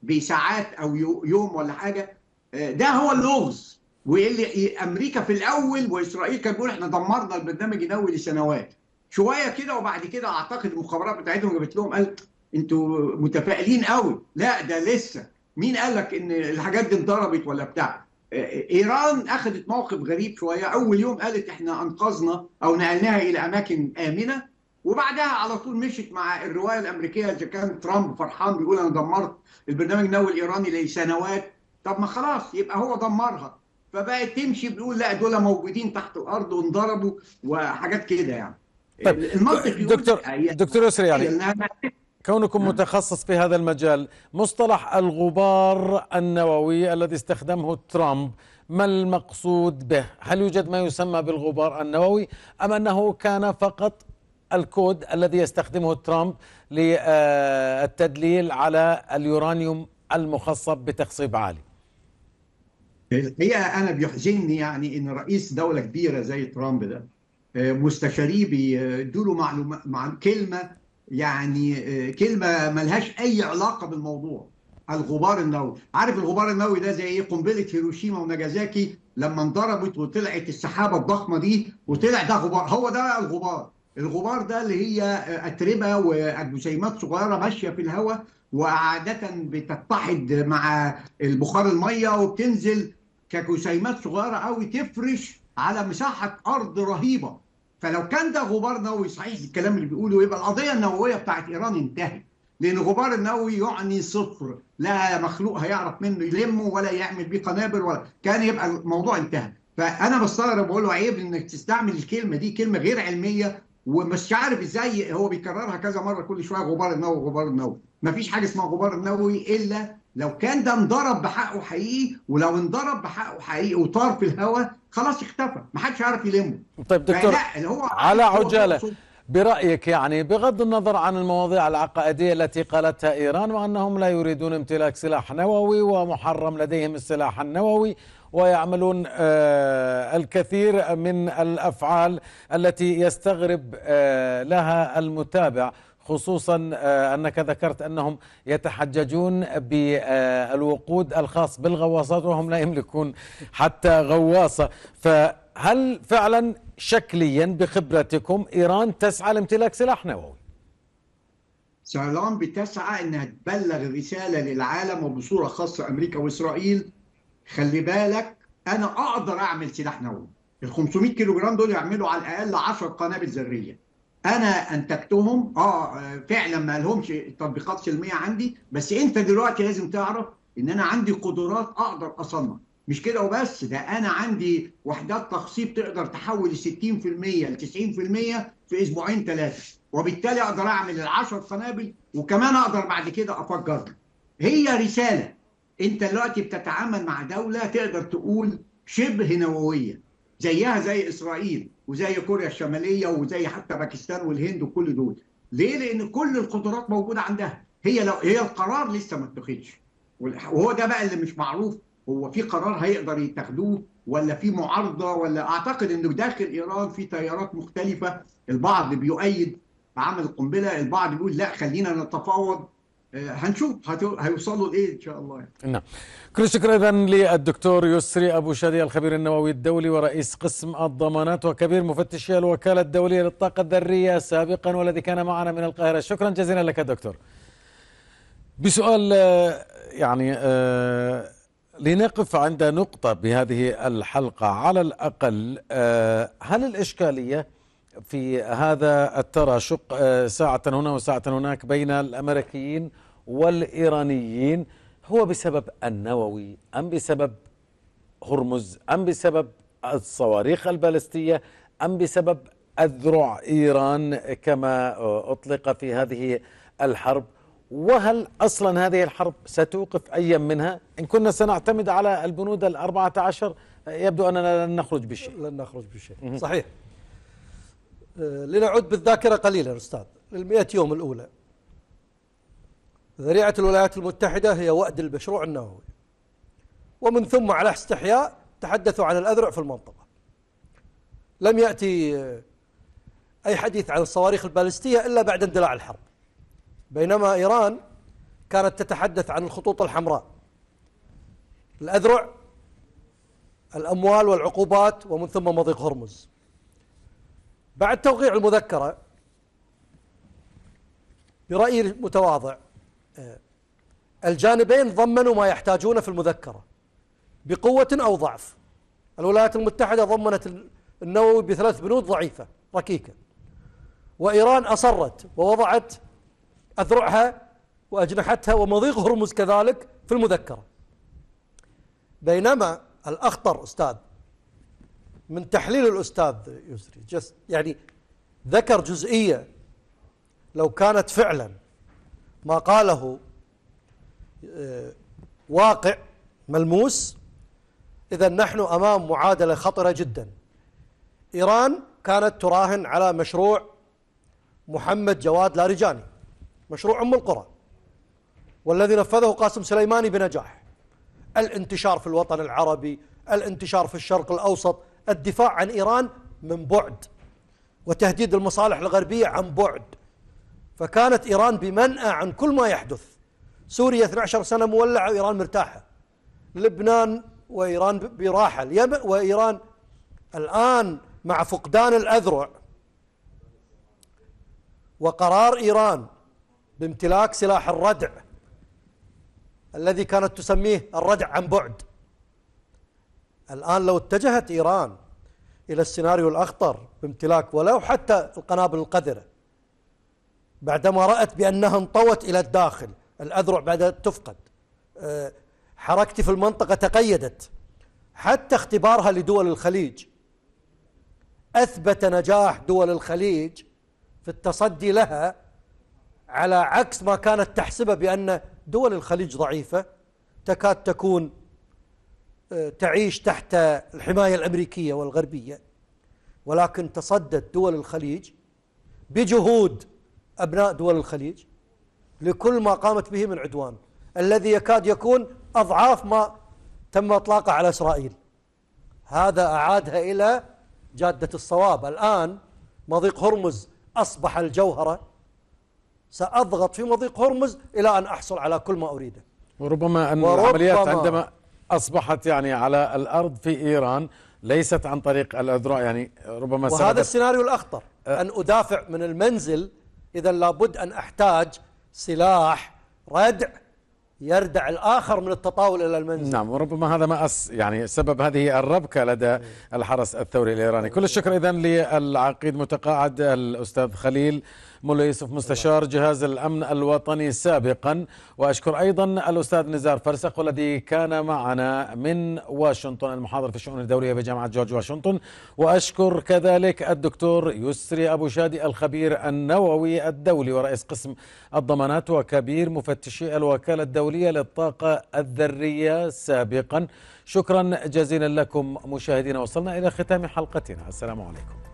بساعات او يوم ولا حاجه ده هو اللغز واللي امريكا في الاول واسرائيل كان بيقول احنا دمرنا البرنامج النووي لسنوات شويه كده وبعد كده اعتقد المخابرات بتاعتهم جابت لهم قال انتوا متفائلين قوي لا ده لسه مين قال لك ان الحاجات دي انضربت ولا بتاع ايران اخذت موقف غريب شويه اول يوم قالت احنا انقذنا او نقلناها الى اماكن امنه وبعدها على طول مشت مع الروايه الامريكيه اذا كان ترامب فرحان بيقول انا دمرت البرنامج النووي الايراني لسنوات طب ما خلاص يبقى هو دمرها فبقت تمشي بتقول لا دول موجودين تحت الارض وانضربوا وحاجات كده يعني طيب المنطق دكتور دكتور يسري يعني كونكم متخصص في هذا المجال مصطلح الغبار النووي الذي استخدمه ترامب ما المقصود به هل يوجد ما يسمى بالغبار النووي أم أنه كان فقط الكود الذي يستخدمه ترامب للتدليل على اليورانيوم المخصب بتخصيب عالي هي انا بيحزنني يعني ان رئيس دوله كبيره زي ترامب ده مستشاريه بيدوا له معلومه مع كلمه يعني كلمه ملهاش اي علاقه بالموضوع الغبار النووي عارف الغبار النووي ده زي ايه قنبله هيروشيما وناجازاكي لما انضربت وطلعت السحابه الضخمه دي وطلع ده غبار هو ده الغبار الغبار ده اللي هي اتربه وجسيمات صغيره ماشيه في الهواء وعاده بتتحد مع البخار الميه وبتنزل كجسيمات صغيره قوي تفرش على مساحه ارض رهيبه فلو كان ده غبار نووي صحيح الكلام اللي بيقوله يبقى القضيه النوويه بتاعت ايران انتهت لان الغبار النووي يعني صفر لا مخلوق هيعرف منه يلمه ولا يعمل بيه قنابل ولا كان يبقى الموضوع انتهى فانا بستغرب بقول له عيب انك تستعمل الكلمه دي كلمه غير علميه ومش عارف ازاي هو بيكررها كذا مره كل شويه غبار النووي غبار النووي مفيش حاجه اسمها غبار النووي الا لو كان ده انضرب بحقه حقيقي ولو انضرب بحقه حقيقي وطار في الهواء خلاص اختفى ما حدش عارف يلمه طيب دكتور هو على عجاله برأيك يعني بغض النظر عن المواضيع العقائدية التي قالتها إيران وأنهم لا يريدون امتلاك سلاح نووي ومحرم لديهم السلاح النووي ويعملون الكثير من الأفعال التي يستغرب لها المتابع خصوصا انك ذكرت انهم يتحججون بالوقود الخاص بالغواصات وهم لا يملكون حتى غواصه فهل فعلا شكليا بخبرتكم ايران تسعى لامتلاك سلاح نووي؟ ايران بتسعى انها تبلغ الرساله للعالم وبصوره خاصه امريكا واسرائيل خلي بالك انا اقدر اعمل سلاح نووي ال 500 كيلو جرام دول يعملوا على الاقل 10 قنابل ذريه انا انتجتهم اه فعلا ما لهمش تطبيقات سلميه عندي بس انت دلوقتي لازم تعرف ان انا عندي قدرات اقدر اصنع مش كده وبس ده انا عندي وحدات تخصيب تقدر تحول ال 60% ل 90% في اسبوعين ثلاثه وبالتالي اقدر اعمل ال 10 قنابل وكمان اقدر بعد كده افجر هي رساله انت دلوقتي بتتعامل مع دوله تقدر تقول شبه نوويه زيها زي اسرائيل وزي كوريا الشماليه وزي حتى باكستان والهند وكل دول ليه لان كل القدرات موجوده عندها هي لو هي القرار لسه ما اتخذش وهو ده بقى اللي مش معروف هو في قرار هيقدر يتخذوه ولا في معارضه ولا اعتقد انه داخل ايران في تيارات مختلفه البعض بيؤيد عمل القنبله البعض بيقول لا خلينا نتفاوض هنشوف هيوصلوا لايه ان شاء الله يعني. نعم كل الشكر اذا للدكتور يسري ابو شادي الخبير النووي الدولي ورئيس قسم الضمانات وكبير مفتشي الوكاله الدوليه للطاقه الذريه سابقا والذي كان معنا من القاهره شكرا جزيلا لك دكتور بسؤال يعني لنقف عند نقطه بهذه الحلقه على الاقل هل الاشكاليه في هذا التراشق ساعة هنا وساعة هناك بين الأمريكيين والإيرانيين هو بسبب النووي أم بسبب هرمز أم بسبب الصواريخ البالستية أم بسبب أذرع إيران كما أطلق في هذه الحرب وهل أصلا هذه الحرب ستوقف أي منها إن كنا سنعتمد على البنود الأربعة عشر يبدو أننا لن نخرج بشيء لن نخرج بشيء صحيح لنعود بالذاكرة قليلا أستاذ للمئة يوم الأولى ذريعة الولايات المتحدة هي وأد المشروع النووي ومن ثم على استحياء تحدثوا عن الأذرع في المنطقة لم يأتي أي حديث عن الصواريخ البالستية إلا بعد اندلاع الحرب بينما إيران كانت تتحدث عن الخطوط الحمراء الأذرع الأموال والعقوبات ومن ثم مضيق هرمز بعد توقيع المذكرة برأيي المتواضع آه، الجانبين ضمنوا ما يحتاجونه في المذكرة بقوة أو ضعف الولايات المتحدة ضمنت النووي بثلاث بنود ضعيفة ركيكة وإيران أصرت ووضعت أذرعها وأجنحتها ومضيق هرمز كذلك في المذكرة بينما الأخطر أستاذ من تحليل الأستاذ يسري جس يعني ذكر جزئية لو كانت فعلا ما قاله آه، واقع ملموس إذا نحن أمام معادلة خطرة جدا إيران كانت تراهن على مشروع محمد جواد لارجاني مشروع أم القرى والذي نفذه قاسم سليماني بنجاح الانتشار في الوطن العربي الانتشار في الشرق الأوسط الدفاع عن إيران من بعد وتهديد المصالح الغربية عن بعد فكانت إيران بمنأى عن كل ما يحدث سوريا 12 سنة مولعة وإيران مرتاحة لبنان وإيران براحة اليمن وإيران الآن مع فقدان الأذرع وقرار إيران بامتلاك سلاح الردع الذي كانت تسميه الردع عن بعد الآن لو اتجهت إيران إلى السيناريو الأخطر بامتلاك ولو حتى القنابل القذرة بعدما رأت بأنها انطوت إلى الداخل الأذرع بدأت تفقد أه، حركتي في المنطقة تقيدت حتى اختبارها لدول الخليج أثبت نجاح دول الخليج في التصدي لها على عكس ما كانت تحسبه بأن دول الخليج ضعيفة تكاد تكون آه، تعيش تحت الحماية الأمريكية والغربية ولكن تصدت دول الخليج بجهود أبناء دول الخليج لكل ما قامت به من عدوان الذي يكاد يكون أضعاف ما تم إطلاقه على إسرائيل هذا أعادها إلى جادة الصواب الآن مضيق هرمز أصبح الجوهرة سأضغط في مضيق هرمز إلى أن أحصل على كل ما أريده وربما أن وربما العمليات عندما أصبحت يعني على الأرض في إيران ليست عن طريق الأذرع يعني ربما وهذا سببت السيناريو الأخطر أن أدافع من المنزل إذا لابد أن أحتاج سلاح ردع يردع الآخر من التطاول إلى المنزل نعم وربما هذا ما أس يعني سبب هذه الربكة لدى الحرس الثوري الإيراني كل الشكر إذن للعقيد متقاعد الأستاذ خليل ملا يوسف مستشار جهاز الأمن الوطني سابقا وأشكر أيضا الأستاذ نزار فرسخ والذي كان معنا من واشنطن المحاضر في الشؤون الدولية بجامعة جورج واشنطن وأشكر كذلك الدكتور يسري أبو شادي الخبير النووي الدولي ورئيس قسم الضمانات وكبير مفتشي الوكالة الدولية للطاقة الذرية سابقا شكرا جزيلا لكم مشاهدينا وصلنا إلى ختام حلقتنا السلام عليكم